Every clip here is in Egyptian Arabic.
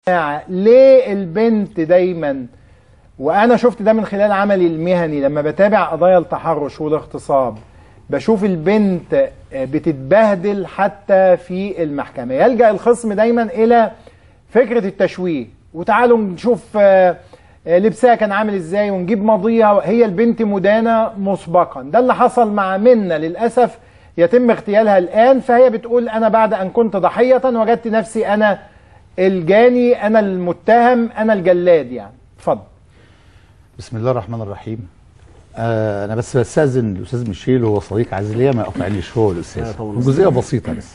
ليه البنت دايما وانا شفت ده من خلال عملي المهني لما بتابع قضايا التحرش والاغتصاب بشوف البنت بتتبهدل حتى في المحكمة يلجأ الخصم دايما إلى فكرة التشويه وتعالوا نشوف لبسها كان عامل ازاي ونجيب ماضيها هي البنت مدانة مسبقا ده اللي حصل مع منة للأسف يتم اغتيالها الآن فهي بتقول أنا بعد أن كنت ضحية وجدت نفسي أنا الجاني أنا المتهم أنا الجلاد يعني اتفضل بسم الله الرحمن الرحيم آه انا بس بستاذن الاستاذ ميشيل وهو صديق عزيز ليا ما يقطعنيش هو الاستاذ جزئيه بسيطه بس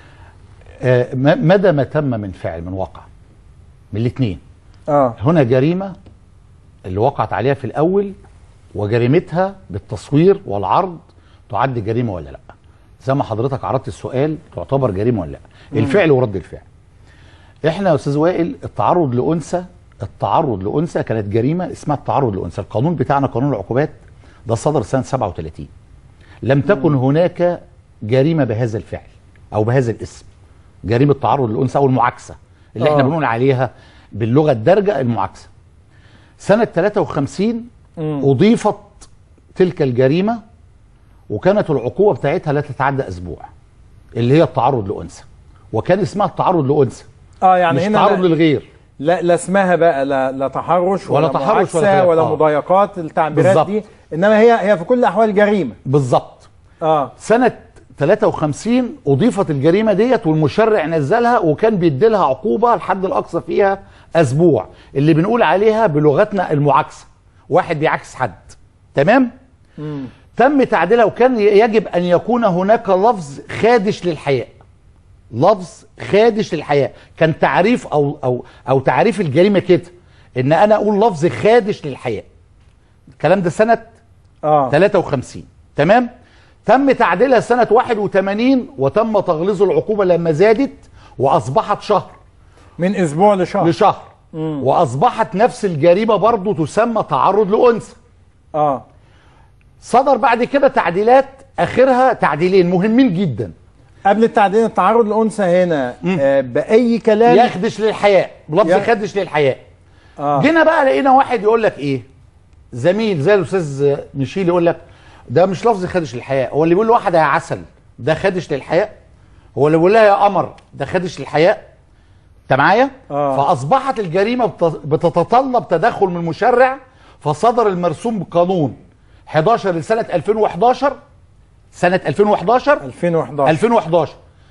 آه مدى ما تم من فعل من واقع من الاثنين اه هنا جريمه اللي وقعت عليها في الاول وجريمتها بالتصوير والعرض تعد جريمه ولا لا زي ما حضرتك عرضت السؤال تعتبر جريمه ولا لا الفعل ورد الفعل احنا يا استاذ وائل التعرض لانثى التعرض لانثى كانت جريمه اسمها التعرض لانثى القانون بتاعنا قانون العقوبات ده صدر سنه 37 لم تكن هناك جريمه بهذا الفعل او بهذا الاسم جريمه التعرض للانثى او المعاكسه اللي آه. احنا بنقول عليها باللغه الدارجه المعاكسه سنه 53 مم. اضيفت تلك الجريمه وكانت العقوبه بتاعتها لا تتعدى اسبوع اللي هي التعرض لانثى وكان اسمها التعرض لانثى اه يعني مش هنا تعرض للغير لا لا اسمها بقى لا, لا تحرش ولا, ولا تحرش ولا, ولا, ولا آه. مضايقات التعبيرات بالزبط. دي انما هي هي في كل الاحوال جريمه بالظبط اه سنه 53 اضيفت الجريمه ديت والمشرع نزلها وكان بيدي لها عقوبه الحد الاقصى فيها اسبوع اللي بنقول عليها بلغتنا المعاكسه واحد بيعاكس حد تمام مم. تم تعديلها وكان يجب ان يكون هناك لفظ خادش للحياء لفظ خادش للحياء كان تعريف او او او تعريف الجريمه كده ان انا اقول لفظ خادش للحياء الكلام ده سنه اه 53 تمام تم تعديلها سنه 81 وتم تغليظ العقوبه لما زادت واصبحت شهر من اسبوع لشهر لشهر مم. واصبحت نفس الجريمه برضه تسمى تعرض لانثى اه صدر بعد كده تعديلات اخرها تعديلين مهمين جدا قبل التعديل التعرض للانثى هنا آه باي كلام يخدش للحياء بلفظ يخ- خدش للحياء آه. جينا بقى لقينا واحد يقول لك ايه زميل زي الاستاذ ميشيل يقول لك ده مش لفظ خدش للحياء هو اللي بيقول لواحده يا عسل ده خدش للحياء هو اللي بيقول لها يا قمر ده خدش للحياء انت معايا آه. فاصبحت الجريمه بت- بتتطلب تدخل من المشرع فصدر المرسوم بقانون 11 لسنه 2011 سنه 2011 2011 2011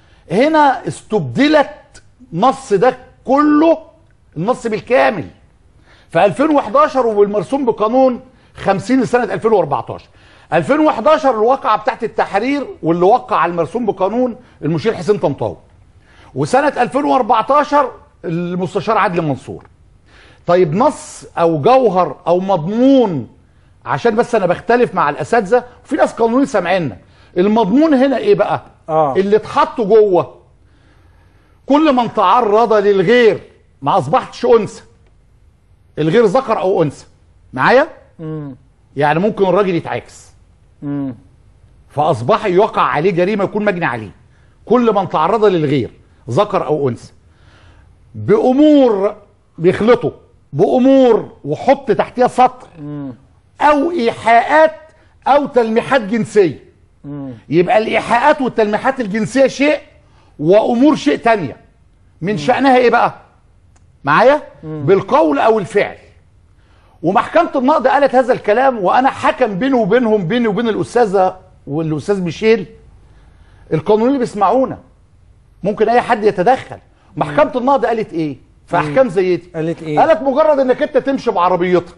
هنا استبدلت نص ده كله النص بالكامل في 2011 وبالمرسوم بقانون 50 لسنه 2014 2011 الواقعه بتاعت التحرير واللي وقع على المرسوم بقانون المشير حسين طنطاوي وسنه 2014 المستشار عدلي منصور طيب نص او جوهر او مضمون عشان بس انا بختلف مع الاساتذه وفي ناس قانونيين سامعيننا المضمون هنا ايه بقى آه. اللي اتحط جوه كل من تعرض للغير ما اصبحتش انثى الغير ذكر او انثى معايا مم. يعني ممكن الراجل يتعاكس مم. فاصبح يقع عليه جريمه يكون مجني عليه كل من تعرض للغير ذكر او انثى بامور بيخلطوا بامور وحط تحتها سطر او ايحاءات او تلميحات جنسيه يبقى الايحاءات والتلميحات الجنسيه شيء وامور شيء تانية من شانها ايه بقى معايا بالقول او الفعل ومحكمه النقد قالت هذا الكلام وانا حكم بيني وبينهم بيني وبين الاستاذه والاستاذ ميشيل القانونيين اللي بيسمعونا ممكن اي حد يتدخل محكمه النقد قالت ايه في احكام زي دي قالت ايه قالت مجرد انك انت تمشي بعربيتك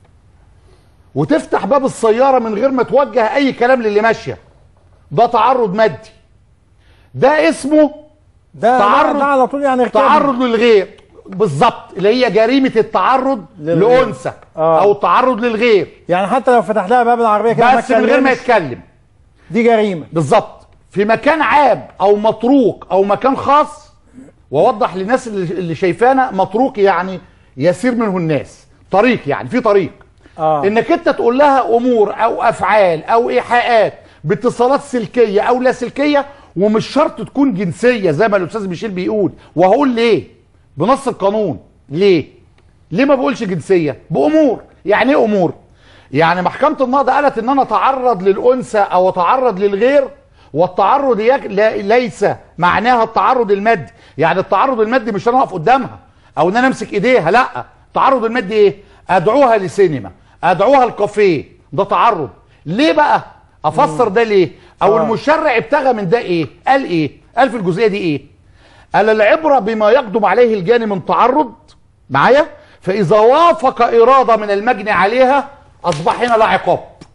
وتفتح باب السياره من غير ما توجه اي كلام للي ماشيه ده تعرض مادي ده اسمه ده تعرض- ده على طول يعني ارتكاب. تعرض للغير بالظبط اللي هي جريمه التعرض للغير. لانثى آه. او التعرض للغير يعني حتى لو فتح لها باب العربيه كده بس من غير ما اتكلمش، يتكلم دي جريمه بالظبط في مكان عام او متروك او مكان خاص واوضح للناس اللي اللي شايفانا متروك يعني يسير منه الناس طريق يعني في طريق اه انك انت تقول لها امور او افعال او ايحاءات باتصالات سلكيه او لا سلكيه ومش شرط تكون جنسيه زي ما الاستاذ ميشيل بيقول وهقول ليه بنص القانون ليه ليه ما بقولش جنسيه بامور يعني ايه امور يعني محكمه النقض قالت ان انا اتعرض للانثى او اتعرض للغير والتعرض يك... لا... ليس معناها التعرض المادي يعني التعرض المادي مش انا اقف قدامها او ان انا امسك ايديها لا التعرض المادي ايه ادعوها لسينما ادعوها الكافيه ده تعرض ليه بقى افسر ده ليه او آه. المشرع ابتغى من ده ايه قال ايه قال في الجزئيه دي ايه قال العبره بما يقدم عليه الجاني من تعرض معايا فاذا وافق اراده من المجني عليها اصبح هنا لا عقاب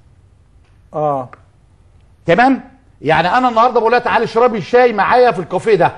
اه تمام يعني انا النهارده بقول لها تعالي اشربي الشاي معايا في الكافيه ده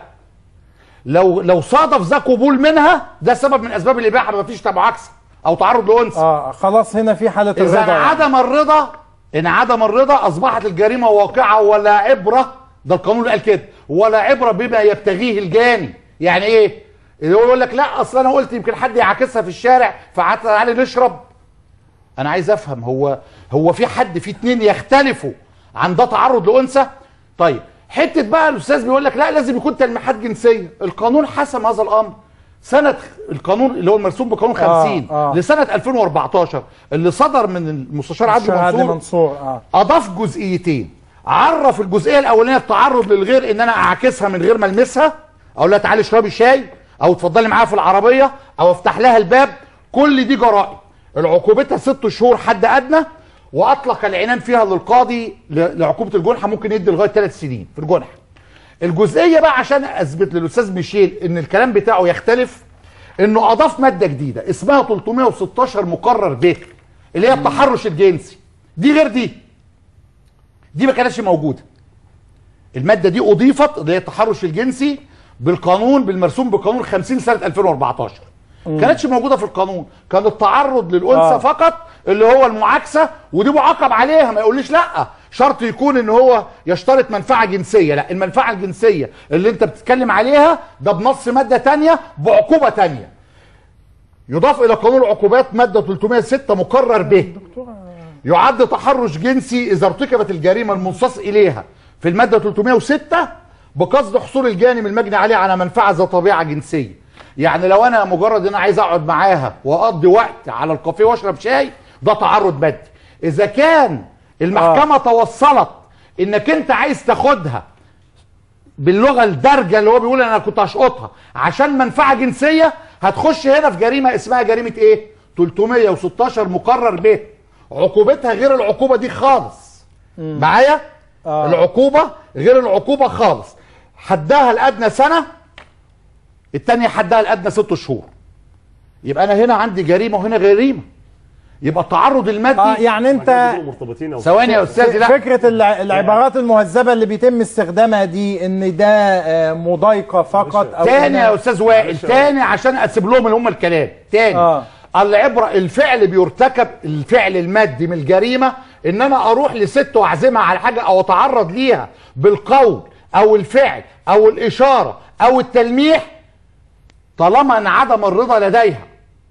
لو لو صادف ذا قبول منها ده سبب من اسباب الاباحه ما فيش عكس او تعرض لانثى اه خلاص هنا في حاله اذا الرضا يعني. انعدم الرضا انعدم الرضا اصبحت الجريمه واقعه ولا عبره ده القانون اللي قال كده ولا عبره بما يبتغيه الجاني يعني ايه اللي هو يقول لك لا اصل انا قلت يمكن حد يعاكسها في الشارع فقعدت تعالى نشرب انا عايز افهم هو هو في حد في اتنين يختلفوا عن ده تعرض لانثى طيب حته بقى الاستاذ بيقول لك لا لازم يكون تلميحات جنسيه القانون حسم هذا الامر سنه القانون اللي هو المرسوم بقانون 50 آه. لسنه 2014 اللي صدر من المستشار عدلي الشيخ عادل منصور منصور اه اضاف جزئيتين عرف الجزئيه الاولانيه التعرض للغير ان انا اعاكسها من غير ما المسها اقول لها تعالي اشربي شاي او اتفضلي معايا في العربيه او افتح لها الباب كل دي جرائم العقوبتها ست شهور حد ادنى واطلق العنان فيها للقاضي ل- لعقوبه الجنحه ممكن يدي لغايه ثلاث سنين في الجنحه الجزئيه بقى عشان اثبت للاستاذ ميشيل ان الكلام بتاعه يختلف انه اضاف ماده جديده اسمها 316 مقرر ب اللي هي التحرش الجنسي دي غير دي دي ما كانتش موجوده الماده دي اضيفت اللي هي التحرش الجنسي بالقانون بالمرسوم بقانون 50 سنه 2014 كانتش موجوده في القانون كان التعرض للانثى آه. آه. فقط اللي هو المعاكسه ودي معاقب عليها ما يقوليش لا شرط يكون ان هو يشترط منفعه جنسيه لا المنفعه الجنسيه اللي انت بتتكلم عليها ده بنص ماده تانية بعقوبه تانية يضاف الى قانون العقوبات ماده 306 مقرر به يعد تحرش جنسي اذا ارتكبت الجريمه المنصاص اليها في الماده 306 بقصد حصول الجاني من المجني عليه على منفعه ذات طبيعه جنسيه يعني لو انا مجرد ان انا عايز اقعد معاها واقضي وقت على الكافيه واشرب شاي ده تعرض مادي اذا كان المحكمه آه. توصلت انك انت عايز تاخدها باللغه الدارجه اللي هو بيقول انا كنت هشقطها عشان منفعه جنسيه هتخش هنا في جريمه اسمها جريمه ايه 316 مقرر به عقوبتها غير العقوبه دي خالص معايا آه. العقوبه غير العقوبه خالص حدها الادنى سنه التانية حدها الادنى ست شهور يبقى انا هنا عندي جريمه وهنا جريمه يبقى التعرض المادي اه يعني انت مرتبطين او ثواني يا استاذي لا فكره الع- العبارات المهذبه اللي بيتم استخدامها دي ان ده آه، مضايقه فقط او تاني إن- يا استاذ وائل معلش يا تاني عشان اسيب لهم اللي هم الكلام تاني آه. العبره الفعل بيرتكب الفعل المادي من الجريمه ان انا اروح لست واعزمها على حاجه او اتعرض ليها بالقول او الفعل او الاشاره او التلميح طالما انعدم الرضا لديها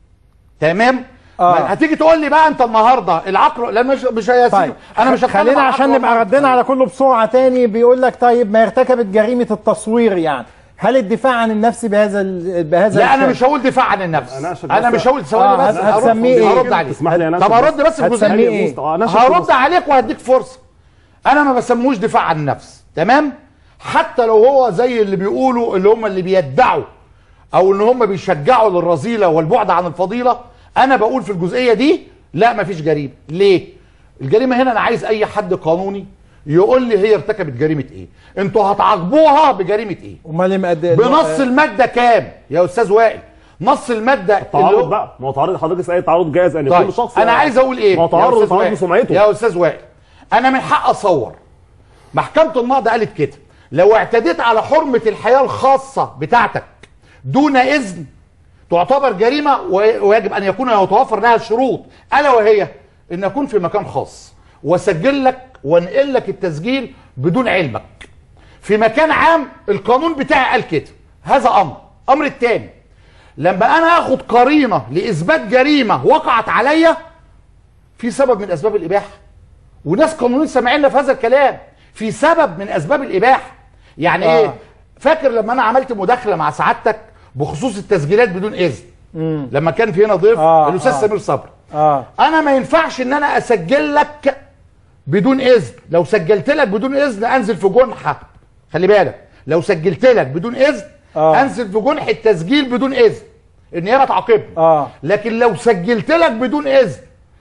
تمام آه. ما هتيجي تقول لي بقى انت النهارده العقل لا مش مش هيسيب طيب انا مش هتكلم خلينا عن عشان عقل نبقى ومنطق. ردينا على كله بسرعه تاني بيقول لك طيب ما ارتكبت جريمه التصوير يعني هل الدفاع عن النفس بهذا ال- بهذا لا انا الشكل؟ مش هقول دفاع عن النفس أنا أقصد انا بس- مش هقول ثواني آه، بس هت- هرد- هتسميه إيه؟ هرد عليك تسمح لي أنا طب أنشد هرد بس في هتسميه الجزئيه إيه؟ آه، أنا أنشد هرد بس. عليك وهديك فرصه انا ما بسموش دفاع عن النفس تمام حتى لو هو زي اللي بيقولوا اللي هم اللي بيدعوا او ان هم بيشجعوا للرذيله والبعد عن الفضيله انا بقول في الجزئيه دي لا مفيش جريمه ليه الجريمه هنا انا عايز اي حد قانوني يقول لي هي ارتكبت جريمه ايه انتوا هتعاقبوها بجريمه ايه امال إيه مقد- بنص الماده كام يا استاذ وائل نص الماده اللي تعارض هو- بقى ما هو تعارض حضرتك اسال تعارض جائز ان طيب كل شخص انا عايز اقول ايه ما هو يا تعارض أستاذ تعارض وائل؟ بسمعته يا استاذ وائل انا من حق اصور محكمه النقض قالت كده لو اعتديت على حرمه الحياه الخاصه بتاعتك دون اذن تعتبر جريمه و- ويجب ان يكون يتوفر لها شروط الا وهي ان اكون في مكان خاص واسجل لك وانقل لك التسجيل بدون علمك في مكان عام القانون بتاعي قال كده هذا امر امر التاني لما انا اخد قرينه لاثبات جريمه وقعت عليا في سبب من اسباب الاباحه وناس قانونيين سامعيننا في هذا الكلام في سبب من اسباب الاباحه يعني آه. ايه فاكر لما انا عملت مداخله مع سعادتك بخصوص التسجيلات بدون اذن لما كان في هنا ضيف آه، الاستاذ آه. سمير صبري اه انا ما ينفعش ان انا اسجل لك بدون اذن لو سجلت لك بدون اذن انزل في جنحه خلي بالك لو سجلت لك بدون اذن آه. انزل في جنح التسجيل بدون اذن النيابه تعاقبني اه لكن لو سجلت لك بدون اذن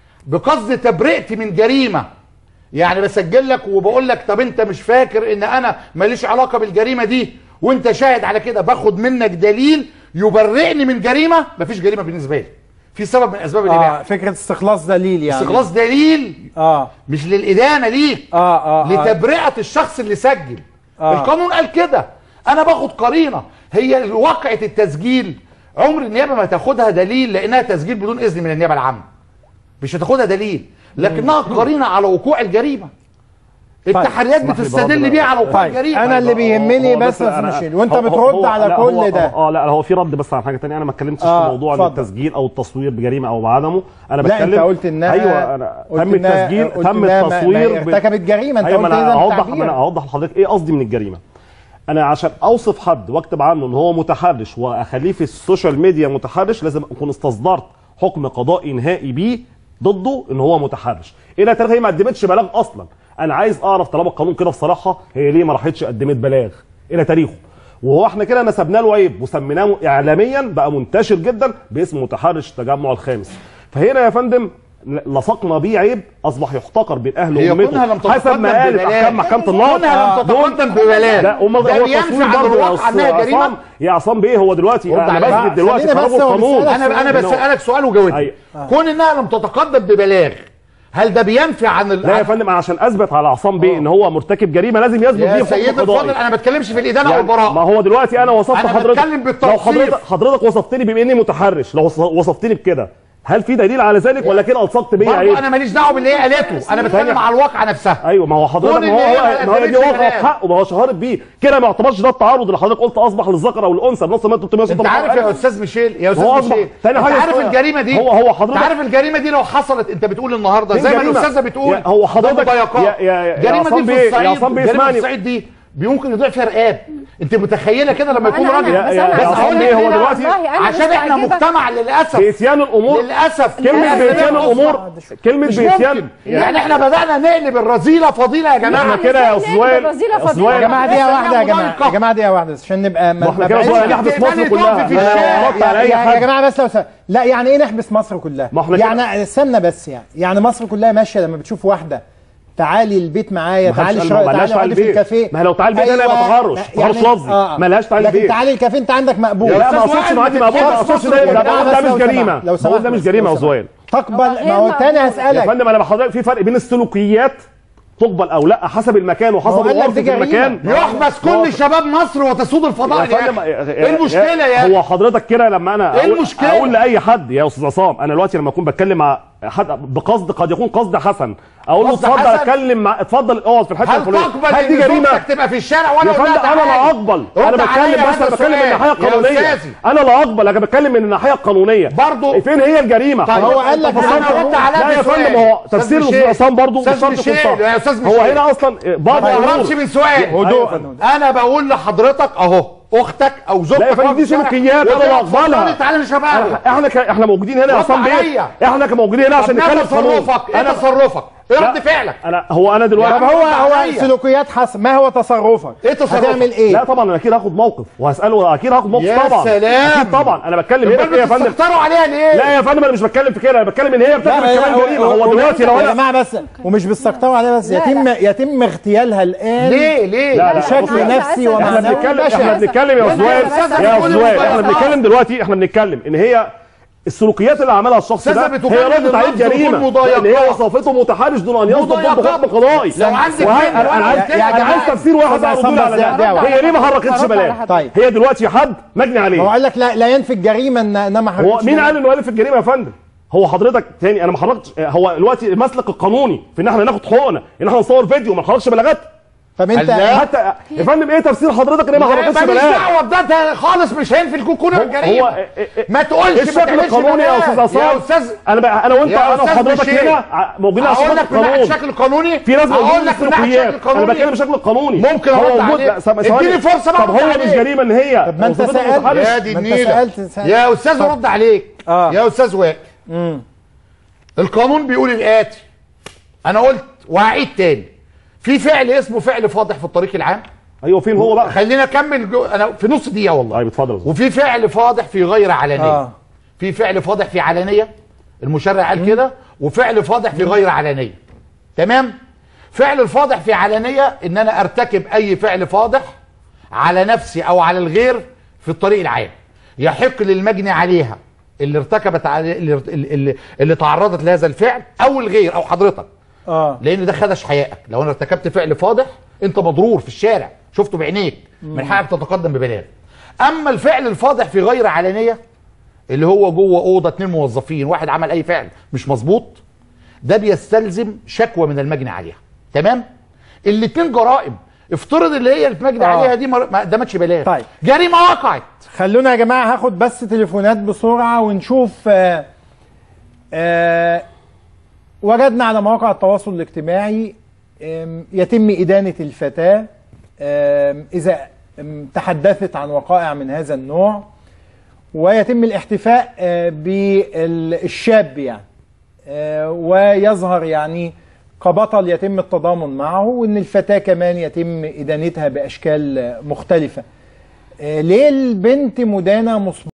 بقصد تبرئتي من جريمه يعني بسجل لك وبقول لك طب انت مش فاكر ان انا ماليش علاقه بالجريمه دي وانت شاهد على كده باخد منك دليل يبرئني من جريمه مفيش جريمه بالنسبه لي في سبب من اسباب اه الاباحه فكره استخلاص دليل يعني استخلاص دليل اه مش للادانه ليك اه اه, آه. لتبرئه الشخص اللي سجل آه. القانون قال كده انا باخد قرينه هي واقعه التسجيل عمر النيابه ما تاخدها دليل لانها تسجيل بدون اذن من النيابه العامه مش هتاخدها دليل لكنها قرينه على وقوع الجريمه التحريات اسمح لي بتستدل برضه بيه على وقوع طيب الجريمه انا اللي هو- بيهمني هو بس أنا- يا مشيل وانت هو- بترد هو- على لا، كل هو- ده اه لا هو في رد بس على حاجه ثانيه انا ما اتكلمتش آه، في موضوع اتفضل. التسجيل او التصوير بجريمه او بعدمه انا لا بتكلم انت قلت انها ايوه انا قلت تم إنها- التسجيل قلت تم إنها ما- ما التصوير ب- ارتكبت جريمه انت ايوه ما قلت انا اذا هوضح ما التعبير. انا هوضح لحضرتك ايه قصدي من الجريمه انا عشان اوصف حد واكتب عنه ان هو متحرش واخليه في السوشيال ميديا متحرش لازم اكون استصدرت حكم قضائي نهائي بيه ضده ان هو متحرش الى تاريخ هي ما قدمتش بلاغ اصلا انا عايز اعرف طالما القانون كده بصراحه هي ليه ما راحتش قدمت بلاغ الى تاريخه وهو احنا كده نسبنا له عيب وسميناه اعلاميا بقى منتشر جدا باسم متحرش التجمع الخامس فهنا يا فندم لصقنا بيه عيب اصبح يحتقر بين اهله هي كونها لم وامته حسب تتقدم ما قالت ببلاغ. احكام محكمه النار كونها لم تتقدم ببلاغ لا هم ده هو بينفي التصوير عن برضه يا الواقع انها أستاذ جريمه عصام يا عصام بيه هو دلوقتي رد انا عليا. بثبت دلوقتي خلينا بس خراب هو القانون بيسألك انا انا إنه- بسالك سؤال وجاوبني أيوة. كون انها لم تتقدم ببلاغ هل ده بينفي عن ال... لا يا فندم أنا عشان اثبت على عصام بيه ان هو مرتكب جريمه لازم يثبت يا بيه سيدي حكم الفاضل قضائي انا ما بتكلمش في الادانه يعني ما والبراءه هو دلوقتي انا وصفت أنا حضرتك بتكلم بالتوصيف. لو حضرتك حضرتك وصفتني بما اني متحرش لو وص- وصفتني بكده هل في دليل على ذلك ولا كده الصقت بيا برضه عيب انا ماليش دعوه باللي هي قالته انا بتكلم على الواقع نفسها ايوه ما هو حضرتك كون ما هو إن هي هو- ما ما هو دي قدمتش وقعت بلاغ. حقه ما هو شهرت بيه كده ما يعتبرش ده التعارض اللي حضرتك قلت اصبح للذكر او الانثى بنص ما 300 انت عارف يا استاذ ميشيل يا هو استاذ أصبح- ميشيل تاني انت حاجة عارف اسمها- الجريمه دي هو- هو حضرتك- انت عارف الجريمه دي لو حصلت انت بتقول النهارده فين زي ما جريمة؟ الاستاذه بتقول يا- هو حضرتك- ده مضايقات. يا- يا- يا الجريمه عصام دي بيه- في يا الصعيد عصام بيه الجريمه في اسمعني. الصعيد دي ممكن يضيع فيها رقاب انت متخيله كده لما يكون أنا- راجل أنا- بس أنا بس عصام هقول بيه لك هو ليه بقى؟ دلوقتي والله أنا عشان احنا مستعجبة. مجتمع للاسف بإتيان الامور للاسف كلمه للأسف. بإتيان للأسف. الامور كلمه مش بإتيان ممكن يعني احنا بدانا نقلب الرذيله فضيله يا احنا جماعه كده يا إزاي استاذ وائل نقلب الرذيلة يا أستاذ فضيلة؟ وائل يا جماعه دقيقه بس واحده يا إحنا جماعه مضايقة. يا جماعه دقيقه واحده عشان نبقى ما ما احنا ما كده بقاش- صغير نحبس تقبلي مصر تقفي كلها في أنا الشارع. ردت على اي يا- يا حد جماعه بس لو سمحت لا يعني ايه نحبس مصر كلها ما احنا كده- يعني استنى بس يعني يعني مصر كلها ماشيه لما بتشوف واحده تعالي البيت معايا ما حدش تعالي قال شرا- ما لهاش تعالي تعالي اقعدي في البيت. الكافيه ما هي لو تعالي البيت هنا يبقى تهرش، لا، تهرش لفظي. ما لهاش تعالي لكن البيت. تعالي الكافيه انت عندك مقبول يا لا ما أستاذ اقصدش وائل، انه عندي ما مقبول تتكلمش اقصدش في ده مصر. ده يا بقول جماعة ده بس مش لو جريمه سمحت، لو بقول ده سمحت مش بس، جريمه لو يا زويل تقبل ما هو غير تاني مقبول. يا هسألك فندم انا بحضرتك في فرق بين السلوكيات تقبل او لا حسب المكان هو وحسب قال لك العرف دي في جريمة. المكان يحبس كل شباب مصر وتسود الفضاء يا فندم يا أخي. ايه المشكله يا هو أخي؟ حضرتك كده لما انا إيه أقول- المشكلة؟ اقول لاي حد يا استاذ عصام انا دلوقتي لما اكون بتكلم مع حد بقصد قد يكون قصد حسن اقول له قصد اتفضل حسن؟ اتكلم مع اتفضل اقعد في الحته هل الفلانيه تقبل هل دي ان جريمه زوجتك تبقى في الشارع وانا يا أقول لها فندم انا لا تعالي؟ اقبل رد انا عليا بتكلم بس هذا انا بتكلم من السؤال. الناحيه يا القانونيه أستاذي. انا لا اقبل انا بتكلم من الناحيه القانونيه برضو- فين هي الجريمه طيب هو قال لك أنا أنا رد عليا لا يا بسؤال. فندم هو أستاذ تفسير ميشيل. الاستاذ عصام برضه مش أستاذ شرط يكون ميشيل، صح يا أستاذ هو ميشيل. هنا اصلا بعض ما الامور تهربش من سؤال هدوء. انا بقول لحضرتك اهو اختك او زوجتك لا يا فندم، واقفة دي في الشارع سلوكيات، أنا وتقف بقبلها. تصلي، تعالى نشبهها احنا ك... احنا موجودين هنا يا رد عصام بيه عليا. احنا كموجودين هنا عشان طب ما نتكلم قانون تصرفك ايه انا تصرفك ايه لا، رد فعلك انا هو انا دلوقتي طب هو هو عليا. سلوكيات حسن ما هو تصرفك إيه تصرفك؟ هتعمل ايه لا طبعا انا اكيد هاخد موقف وهساله اكيد هاخد موقف يا طبعا سلام. اكيد طبعا انا بتكلم هنا امال في ايه يا فندم بتستكتروا عليها ليه لا يا فندم انا مش بتكلم في كده انا بتكلم ان هي بتعمل لا، كمان هو- جريمه هو- هو دلوقتي لو يا انا جماعه بس ومش بيستقطعوا عليها بس لا، يتم لا. يتم اغتيالها الان ليه ليه لا، لا. بشكل أنا نفسي عايزة احنا أسأل. ومعنوي بنتكلم بشع. احنا بنتكلم يا لا، زويل لا، بس يا كل زويل الموبايلات. احنا بنتكلم دلوقتي احنا بنتكلم ان هي السلوكيات اللي عملها الشخص ده أستاذة بتكلم هي ردت عليه اللفظ جريمه بدون مضايقات. لان هي وصفته متحرش دون ان يصدر ضد مضايقات. حكم قضائي لو عندك وهي- بنت انا وأنا عايز قلت يا لك انا عايز جماعة، تفسير واحد أستاذ على عصام ردود على بس ده دعوة. هي ليه ما حركتش هرد على بلاغ حد. طيب هي دلوقتي حد مجني هو عليه قال لك لا لا ينفي الجريمه ان انها ما هو حركتش مين بلاغ. قال انه الف الجريمه يا فندم هو حضرتك تاني انا ما حركتش هو دلوقتي المسلك القانوني في ان احنا ناخد حقوقنا ان احنا نصور فيديو وما نحركش بلاغات طب انت لا. حتى يا فندم ايه تفسير حضرتك ان ما حضرتكش ماليش بلاغ دعوه بده ده خالص مش هينفي الكون هو- الجريمه هو إيه- إيه- ما تقولش ايه ما الشكل تعملش القانوني يا بلاغ. استاذ عصام يا استاذ انا بقى انا وانت يا انا أستاذ وحضرتك بشير. هنا ع- موجودين على اقول الشكل لك من ناحيه القانوني الشكل القانوني في ناس موجودين اقول لك من ناحيه الشكل السلوكيات انا القانوني بتكلم بشكل قانوني ممكن هو أرد موجود- عليك. لا، سم- ثواني. اديني فرصة بقى طب أرد هو مش عليك. جريمه ان هي طب ما أنت وظيفتها سألت. متحرش؟ يا دي ما أنت النيلة سألت- سألت. يا استاذ رد عليك آه. يا استاذ وائل مم. القانون بيقول الاتي انا قلت وهعيد تاني في فعل اسمه فعل فاضح في الطريق العام ايوه فين هو بقى خلينا اكمل جو... انا في نص دقيقه والله طيب اتفضل يا أستاذ. وفي فعل فاضح في غير علانيه آه. في فعل فاضح في علانيه المشرع قال كده وفعل فاضح في غير علانيه تمام فعل الفاضح في علانيه ان انا ارتكب اي فعل فاضح على نفسي او على الغير في الطريق العام يحق للمجني عليها اللي ارتكبت على اللي, اللي, اللي تعرضت لهذا الفعل او الغير او حضرتك اه لان ده خدش حيائك لو انا ارتكبت فعل فاضح انت مضرور في الشارع شفته بعينيك من حقك تتقدم ببلاغ اما الفعل الفاضح في غير علانيه اللي هو جوه اوضه اتنين موظفين واحد عمل اي فعل مش مظبوط ده بيستلزم شكوى من المجني عليها تمام الاتنين جرائم افترض اللي هي اللي المجني آه. عليها دي ما ما قدمتش بلاغ طيب. جريمه وقعت خلونا يا جماعه هاخد بس تليفونات بسرعه ونشوف آه آه وجدنا على مواقع التواصل الاجتماعي آم، يتم ادانه الفتاه آم، اذا آم، تحدثت عن وقائع من هذا النوع ويتم الاحتفاء آه، بالشاب يعني آه، ويظهر يعني كبطل يتم التضامن معه وان الفتاه كمان يتم ادانتها باشكال آه، مختلفه آه، ليه البنت مدانه مصباح